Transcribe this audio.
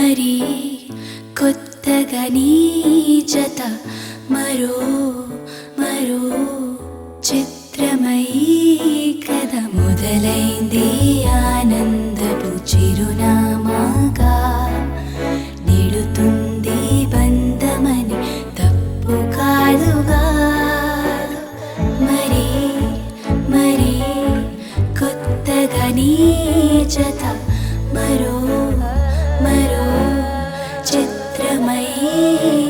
మరి కొత్తగా నీ జత మరో మరో చిత్రమై కథ మొదలైంది ఆనందపు చిరునామాగా నిడుతుంది బంధమని తప్పు కాదుగా మరి మరి కొత్తగా నీ జత మరో మరో చిత్రమై